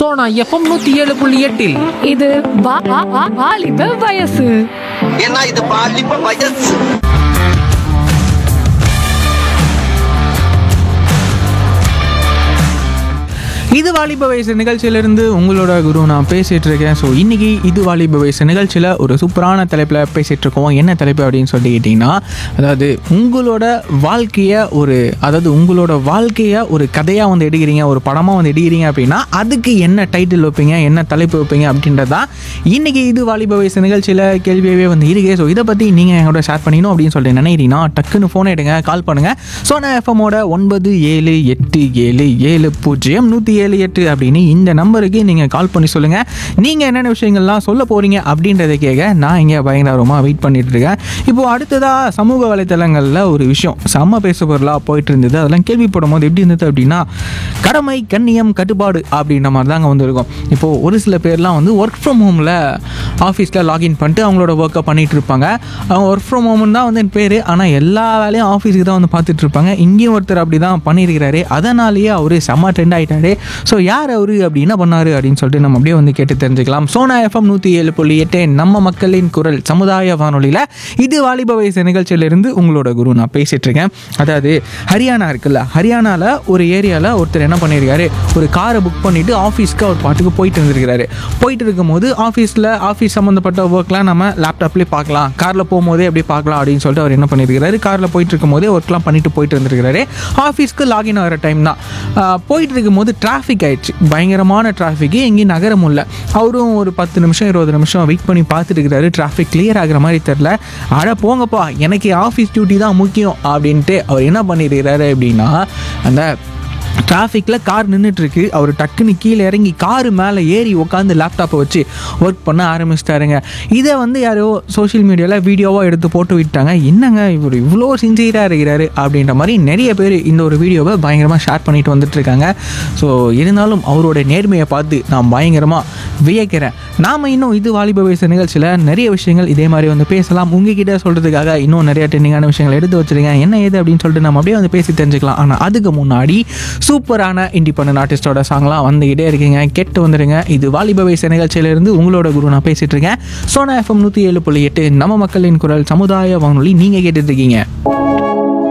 Sona FM நூத்தி ஏழு புள்ளி எட்டில் இது வா- வா- வா- வாலிப வயசு ஏன்னா இது பாலிப்ப வயசு இது வாலிப வயசு நிகழ்ச்சியிலிருந்து உங்களோட குரு நான் பேசிகிட்டு இருக்கேன் ஸோ இன்றைக்கி இது வாலிப வயசு நிகழ்ச்சியில் ஒரு சூப்பரான தலைப்பில் பேசிகிட்டு இருக்கோம் என்ன தலைப்பு அப்படின்னு சொல்லிக்கிட்டிங்கன்னா அதாவது உங்களோட வாழ்க்கையை ஒரு அதாவது உங்களோட வாழ்க்கையை ஒரு கதையாக வந்து எடுக்கிறீங்க ஒரு படமாக வந்து எடுக்கிறீங்க அப்படின்னா அதுக்கு என்ன டைட்டில் வைப்பீங்க என்ன தலைப்பு வைப்பீங்க அப்படின்றதான் இன்றைக்கி இது வாலிப வயசு நிகழ்ச்சியில் கேள்வியாகவே வந்து இருக்கு ஸோ இதை பற்றி நீங்கள் எங்களோட ஷேர் பண்ணிக்கணும் அப்படின்னு சொல்லிட்டு நினைக்கிறீங்கன்னா டக்குன்னு ஃபோன் எடுங்க கால் பண்ணுங்கள் சோனா எஃப்எம்மோட ஒன்பது ஏழு எட்டு ஏழு ஏழு பூஜ்ஜியம் நூற்றி ஏழு எட்டு அப்படின்னு இந்த நம்பருக்கு நீங்கள் கால் பண்ணி சொல்லுங்கள் நீங்கள் என்னென்ன விஷயங்கள்லாம் சொல்ல போகிறீங்க அப்படின்றத கேட்க நான் இங்கே பயங்கரமாக வெயிட் பண்ணிட்டு இருக்கேன் இப்போது அடுத்ததாக சமூக வலைத்தளங்களில் ஒரு விஷயம் செம்ம பேச பொருளாக போயிட்டு இருந்தது அதெல்லாம் கேள்விப்படும் போது எப்படி இருந்தது அப்படின்னா கடமை கண்ணியம் கட்டுப்பாடு அப்படின்ற மாதிரி தாங்க வந்திருக்கும் இப்போது ஒரு சில பேர்லாம் வந்து ஒர்க் ஃப்ரம் ஹோமில் ஆஃபீஸில் லாகின் பண்ணிட்டு அவங்களோட ஒர்க்கை பண்ணிட்டு இருப்பாங்க அவங்க ஒர்க் ஃப்ரம் ஹோம்னு தான் வந்து என் பேர் ஆனால் எல்லா வேலையும் ஆஃபீஸுக்கு தான் வந்து பார்த்துட்டு இருப்பாங்க இங்கேயும் ஒருத்தர் அப்படி தான் பண்ணியிருக்கிறாரு அதனாலேயே அவர் செம்ம ட்ரெண்ட் ஆகிட்டாரு ஸோ யார் அவர் அப்படி என்ன பண்ணாரு அப்படின்னு சொல்லிட்டு நம்ம அப்படியே வந்து கேட்டு தெரிஞ்சுக்கலாம் சோனா எஃப்எம் நூற்றி ஏழு புள்ளி எட்டு நம்ம மக்களின் குரல் சமுதாய வானொலியில் இது வாலிப வயசு நிகழ்ச்சியிலிருந்து உங்களோட குரு நான் பேசிட்டு இருக்கேன் அதாவது ஹரியானா இருக்குல்ல ஹரியானாவில் ஒரு ஏரியாவில் ஒருத்தர் என்ன பண்ணியிருக்காரு ஒரு காரை புக் பண்ணிட்டு ஆஃபீஸ்க்கு அவர் பாட்டுக்கு போயிட்டு இருந்திருக்கிறாரு போயிட்டு இருக்கும்போது ஆஃபீஸில் ஆஃபீஸ் சம்மந்தப்பட்ட ஒர்க்லாம் நம்ம லேப்டாப்லேயே பார்க்கலாம் காரில் போகும்போதே அப்படியே பார்க்கலாம் அப்படின்னு சொல்லிட்டு அவர் என்ன பண்ணியிருக்கிறாரு காரில் போயிட்டு இருக்கும்போதே ஒர்க்லாம் பண்ணிட்டு போயிட்டு இருந்திருக்கிறாரு ஆஃபீஸ்க்கு லாகின் ஆகிற டைம் தான் ஆஹ் போயிட்டு இருக்கும்போது டிராஃபிக் ஆயிடுச்சு பயங்கரமான டிராஃபிக்கு எங்கேயும் நகர முடியல அவரும் ஒரு பத்து நிமிஷம் இருபது நிமிஷம் வெயிட் பண்ணி பார்த்துட்டு இருக்கிறாரு டிராஃபிக் கிளியர் ஆகிற மாதிரி தெரில அட போங்கப்பா எனக்கு ஆஃபீஸ் டியூட்டி தான் முக்கியம் அப்படின்ட்டு அவர் என்ன பண்ணியிருக்கிறாரு அப்படின்னா அந்த டிராஃபிக்கில் கார் நின்றுட்டுருக்கு அவர் டக்குன்னு கீழே இறங்கி காரு மேலே ஏறி உட்காந்து லேப்டாப்பை வச்சு ஒர்க் பண்ண ஆரம்பிச்சிட்டாருங்க இதை வந்து யாரோ சோஷியல் மீடியாவில் வீடியோவாக எடுத்து போட்டு விட்டாங்க என்னங்க இவர் இவ்வளோ சின்சியராக இருக்கிறாரு அப்படின்ற மாதிரி நிறைய பேர் இந்த ஒரு வீடியோவை பயங்கரமாக ஷேர் பண்ணிட்டு வந்துட்டு இருக்காங்க ஸோ இருந்தாலும் அவரோட நேர்மையை பார்த்து நான் பயங்கரமாக வியக்கிறேன் நாம் இன்னும் இது வாலிப வயசு நிகழ்ச்சியில் நிறைய விஷயங்கள் இதே மாதிரி வந்து பேசலாம் உங்ககிட்ட சொல்கிறதுக்காக இன்னும் நிறைய ட்ரெண்டிங்கான விஷயங்கள் எடுத்து வச்சிருக்கேன் என்ன ஏது அப்படின்னு சொல்லிட்டு நம்ம அப்படியே வந்து பேசி தெரிஞ்சுக்கலாம் ஆனால் அதுக்கு முன்னாடி சூப்பரான இண்டிபெண்டன்ட் ஆர்டிஸ்டோட சாங்லாம் வந்துக்கிட்டே இருக்கீங்க கெட்டு வந்துடுங்க இது வாலிப வயசு நிகழ்ச்சியிலிருந்து உங்களோட குரு நான் பேசிட்டு இருக்கேன் சோனா எஃப்எம் நூற்றி ஏழு புள்ளி எட்டு நம்ம மக்களின் குரல் சமுதாய வானொலி நீங்கள் கேட்டுட்டு இருக்கீங்க